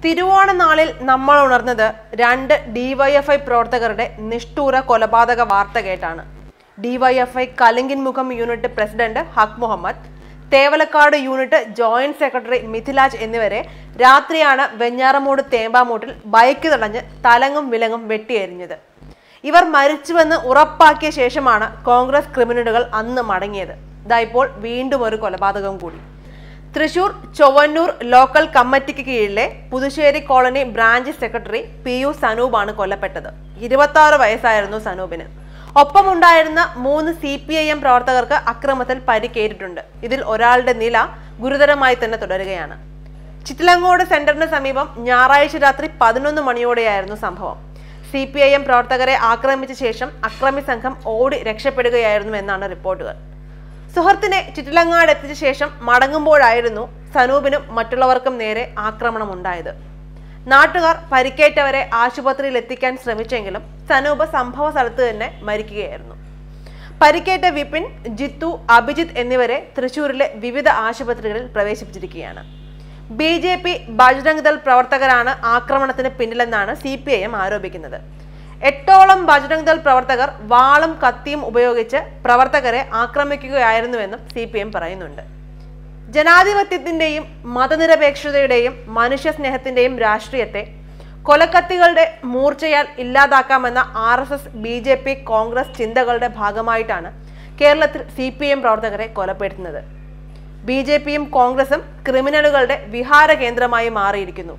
തിരുവോണ നാളിൽ നമ്മൾ ഉണർന്നത് രണ്ട് ഡിവൈഎഫ്ഐ പ്രവർത്തകരുടെ നിഷ്ഠൂര കൊലപാതക വാർത്ത കേട്ടാണ് ഡിവൈഎഫ്ഐ കലിങ്കിൻ മുഖം unit president Haq Muhammad Thevalakkad unit joint secretary Mithilaj എന്നിവരെ രാത്രിയാണ് വെഞ്ഞാറമൂട് തേമ്പാമൂട്ടിൽ ബൈക്ക് തടഞ്ഞ് തലങ്ങും വിലങ്ങും വെട്ടിയെറിഞ്ഞത് ഇവർ മരിച്ചുവെന്ന് ഉറപ്പാക്കിയ ശേഷമാണ് കോൺഗ്രസ് ക്രിമിനലുകൾ അന്ന് മടങ്ങിയത് ഇതാ ഇപ്പോൾ വീണ്ടും ഒരു കൊലപാതകം കൂടി തൃശൂർ ചൊവ്വന്നൂർ ലോക്കൽ കമ്മിറ്റിക്ക് കീഴിലെ Puthussery colony branch secretary P U സനൂപാണ് കൊല്ലപ്പെട്ടത് ഇരുപത്തി ആറ് വയസ്സായിരുന്നു സനൂപിന് ഒപ്പമുണ്ടായിരുന്ന മൂന്ന് സി പി ഐ എം പ്രവർത്തകർക്ക് അക്രമത്തിൽ പരിക്കേറ്റിട്ടുണ്ട് ഇതിൽ ഒരാളുടെ നില ഗുരുതരമായി തന്നെ തുടരുകയാണ് ചിറ്റിലങ്ങോട് സെന്ററിന് സമീപം ഞായറാഴ്ച രാത്രി പതിനൊന്ന് മണിയോടെയായിരുന്നു സംഭവം സി പി ഐ എം പ്രവർത്തകരെ ആക്രമിച്ച ശേഷം അക്രമി സംഘം ഓടി രക്ഷപ്പെടുകയായിരുന്നു എന്നാണ് റിപ്പോർട്ടുകൾ സുഹൃത്തിനെ ചിറ്റിലങ്ങാട് എത്തിച്ച ശേഷം മടങ്ങുമ്പോഴായിരുന്നു സനൂപിനും മറ്റുള്ളവർക്കും നേരെ ആക്രമണം ഉണ്ടായത് നാട്ടുകാർ പരിക്കേറ്റവരെ ആശുപത്രിയിൽ എത്തിക്കാൻ ശ്രമിച്ചെങ്കിലും സനൂപ് സംഭവ സ്ഥലത്ത് തന്നെ മരിക്കുകയായിരുന്നു പരിക്കേറ്റ വിപിൻ ജിത്തു അഭിജിത്ത് എന്നിവരെ തൃശൂരിലെ വിവിധ ആശുപത്രികളിൽ പ്രവേശിപ്പിച്ചിരിക്കുകയാണ് B J P Bajrang Dal പ്രവർത്തകരാണ് ആക്രമണത്തിന് പിന്നിലെന്നാണ് സി പി ഐ എം ആരോപിക്കുന്നത് എട്ടോളം ബജ്രംഗ് ദൾ പ്രവർത്തകർ വാളും കത്തിയും ഉപയോഗിച്ച് പ്രവർത്തകരെ ആക്രമിക്കുകയായിരുന്നുവെന്നും സി പി എം പറയുന്നുണ്ട് ജനാധിപത്യത്തിന്റെയും മതനിരപേക്ഷതയുടെയും മനുഷ്യസ്നേഹത്തിന്റെയും രാഷ്ട്രീയത്തെ കൊലക്കത്തികളുടെ മൂർച്ചയാൽ ഇല്ലാതാക്കാമെന്ന R S S B J P Congress ചിന്തകളുടെ ഭാഗമായിട്ടാണ് കേരളത്തിൽ സി പി എം പ്രവർത്തകരെ കൊലപ്പെടുത്തുന്നത് ബി ജെ പിയും കോൺഗ്രസും ക്രിമിനലുകളുടെ വിഹാര കേന്ദ്രമായി മാറിയിരിക്കുന്നു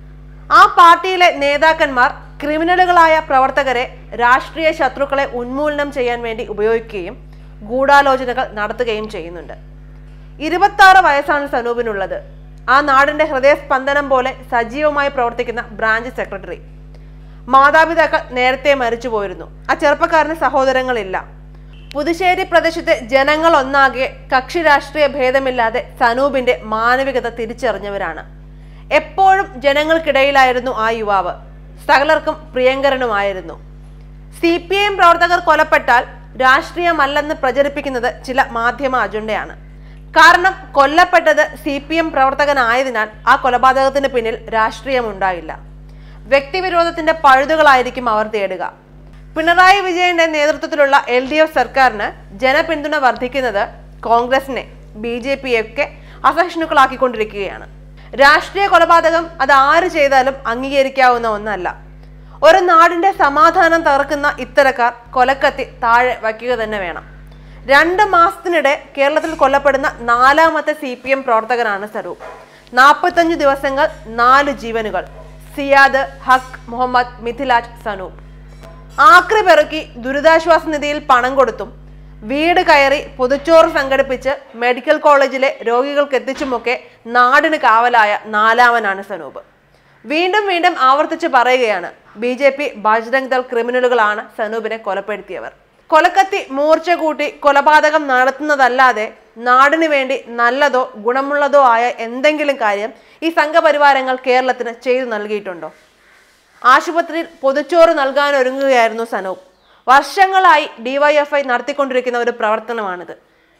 ആ പാർട്ടിയിലെ നേതാക്കന്മാർ ക്രിമിനലുകളായ പ്രവർത്തകരെ രാഷ്ട്രീയ ശത്രുക്കളെ ഉന്മൂലനം ചെയ്യാൻ വേണ്ടി ഉപയോഗിക്കുകയും ഗൂഢാലോചനകൾ നടത്തുകയും ചെയ്യുന്നുണ്ട് ഇരുപത്തി ആറ് വയസ്സാണ് സനൂപിനുള്ളത് ആ നാടിന്റെ ഹൃദയസ്പന്ദനം പോലെ സജീവമായി പ്രവർത്തിക്കുന്ന ബ്രാഞ്ച് സെക്രട്ടറി മാതാപിതാക്കൾ നേരത്തെ മരിച്ചു പോയിരുന്നു ആ ചെറുപ്പക്കാരന് സഹോദരങ്ങളില്ല പുതുശ്ശേരി പ്രദേശത്തെ ജനങ്ങൾ ഒന്നാകെ കക്ഷി രാഷ്ട്രീയ ഭേദമില്ലാതെ സനൂപിന്റെ മാനവികത തിരിച്ചറിഞ്ഞവരാണ് എപ്പോഴും ജനങ്ങൾക്കിടയിലായിരുന്നു ആ യുവാവ് സകലർക്കും പ്രിയങ്കരനുമായിരുന്നു സി പി ഐ എം പ്രവർത്തകർ കൊലപ്പെട്ടാൽ രാഷ്ട്രീയമല്ലെന്ന് പ്രചരിപ്പിക്കുന്നത് ചില മാധ്യമ അജണ്ടയാണ് കാരണം കൊല്ലപ്പെട്ടത് സി പി എം പ്രവർത്തകനായതിനാൽ ആ കൊലപാതകത്തിന് പിന്നിൽ രാഷ്ട്രീയമുണ്ടായില്ല വ്യക്തിവിരോധത്തിന്റെ പഴുതുകളായിരിക്കും അവർ തേടുക പിണറായി വിജയന്റെ നേതൃത്വത്തിലുള്ള എൽ ഡി എഫ് സർക്കാരിന് ജനപിന്തുണ വർദ്ധിക്കുന്നത് കോൺഗ്രസിനെ ബി ജെ പിയൊക്കെ അസഹിഷ്ണുക്കളാക്കിക്കൊണ്ടിരിക്കുകയാണ് രാഷ്ട്രീയ കൊലപാതകം അത് ആര് ചെയ്താലും അംഗീകരിക്കാവുന്ന ഒന്നല്ല ഒരു നാടിന്റെ സമാധാനം തകർക്കുന്ന ഇത്തരക്കാർ കൊലക്കത്തി താഴെ വയ്ക്കുക തന്നെ വേണം രണ്ട് മാസത്തിനിടെ കേരളത്തിൽ കൊല്ലപ്പെടുന്ന നാലാമത്തെ സി പി എം പ്രവർത്തകനാണ് സരൂപ് നാൽപ്പത്തഞ്ച് ദിവസങ്ങൾ നാല് ജീവനുകൾ സിയാദ് ഹക്ക് മുഹമ്മദ് മിഥിലാജ് സനൂപ് ആക്രി പെറുക്കി ദുരിതാശ്വാസ നിധിയിൽ പണം കൊടുത്തും വീട് കയറി പൊതുച്ചോറ് സംഘടിപ്പിച്ച് മെഡിക്കൽ കോളേജിലെ രോഗികൾക്ക് എത്തിച്ചുമൊക്കെ നാടിന് കാവലായ നാലാമനാണ് സനൂപ് വീണ്ടും വീണ്ടും ആവർത്തിച്ച് പറയുകയാണ് B J P Bajrang Dal ക്രിമിനലുകളാണ് സനൂപിനെ കൊലപ്പെടുത്തിയവർ കൊലക്കത്തി മൂർച്ച കൂട്ടി കൊലപാതകം നടത്തുന്നതല്ലാതെ നാടിനു വേണ്ടി നല്ലതോ ഗുണമുള്ളതോ ആയ എന്തെങ്കിലും കാര്യം ഈ സംഘപരിവാരങ്ങൾ കേരളത്തിന് ചെയ്തു നൽകിയിട്ടുണ്ടോ ആശുപത്രിയിൽ പൊതുച്ചോറ് നൽകാൻ ഒരുങ്ങുകയായിരുന്നു സനൂപ് വർഷങ്ങളായി ഡിവൈഎഫ്ഐ നടത്തിക്കൊണ്ടിരിക്കുന്ന ഒരു പ്രവർത്തനമാണിത്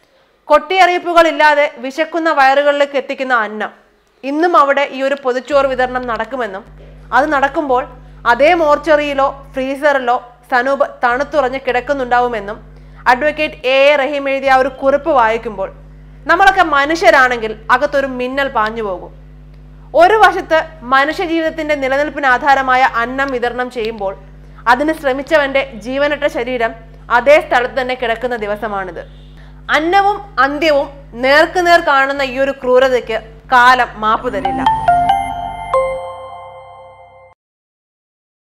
കൊട്ടിയറിയിപ്പുകളില്ലാതെ വിശക്കുന്ന വയറുകളിലേക്ക് എത്തിക്കുന്ന അന്നം ഇന്നും അവിടെ ഈ ഒരു പൊതുച്ചോറ് വിതരണം നടക്കുമെന്നും അത് നടക്കുമ്പോൾ അതേ മോർച്ചറിയിലോ ഫ്രീസറിലോ സനൂപ് തണുത്തുറഞ്ഞ് കിടക്കുന്നുണ്ടാവുമെന്നും അഡ്വക്കേറ്റ് എ എ റഹീം എഴുതിയ ആ ഒരു കുറിപ്പ് വായിക്കുമ്പോൾ നമ്മളൊക്കെ മനുഷ്യരാണെങ്കിൽ അകത്തൊരു മിന്നൽ പാഞ്ഞു പോകും ഒരു വശത്ത് മനുഷ്യജീവിതത്തിന്റെ നിലനിൽപ്പിന് ആധാരമായ അന്നം വിതരണം ചെയ്യുമ്പോൾ അതിന് ശ്രമിച്ചവന്റെ ജീവനറ്റ ശരീരം അതേ സ്ഥലത്ത് തന്നെ കിടക്കുന്ന ദിവസമാണിത് അന്നവും അന്ത്യവും നേർക്കുനേർ കാണുന്ന ഈ ഒരു ക്രൂരതയ്ക്ക് കാലം മാപ്പ് തരില്ല